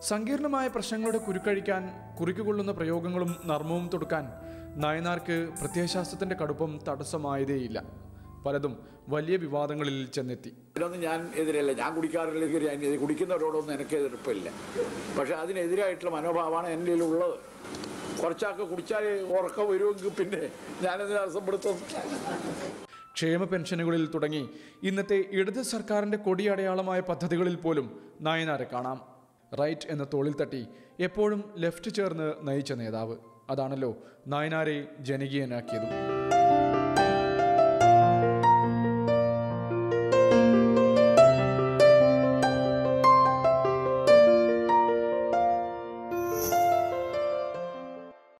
സങ്കീർണമായ പ്രശ്നങ്ങളുടെ കുരുക്കഴിക്കാൻ കുറിക്കുകൊള്ളുന്ന പ്രയോഗങ്ങളും നർമ്മവും തൊടുക്കാൻ നായനാർക്ക് പ്രത്യയശാസ്ത്രത്തിന്റെ കടുപ്പം തടസ്സമായതേയില്ല പലതും വലിയ വിവാദങ്ങളിൽ ചെന്നെത്തി ഇതിനൊന്നും ഞാൻ എതിരല്ല ഞാൻ കുടിക്കാറില്ല എതിരെ ഞാൻ കുടിക്കുന്നവരോടൊന്നും എനിക്ക് എതിർപ്പില്ല പക്ഷെ അതിനെതിരായിട്ടുള്ള മനോഭാവമാണ് എൻ്റെ ഉള്ളത് കുറച്ചൊക്കെ കുടിച്ചാൽ ഉറക്കം വരുമെങ്കിൽ പിന്നെ ഞാനത് തടസ്സപ്പെടുത്തും ക്ഷേമ പെൻഷനുകളിൽ തുടങ്ങി ഇന്നത്തെ ഇടത് സർക്കാരിന്റെ കൊടിയടയാളമായ പദ്ധതികളിൽ പോലും നായനാരെ കാണാം റൈറ്റ് എന്ന തോളിൽ തട്ടി എപ്പോഴും ലെഫ്റ്റ് ചേർന്ന് നയിച്ച നേതാവ് അതാണല്ലോ നായനാരെ ജനകീയനാക്കിയതും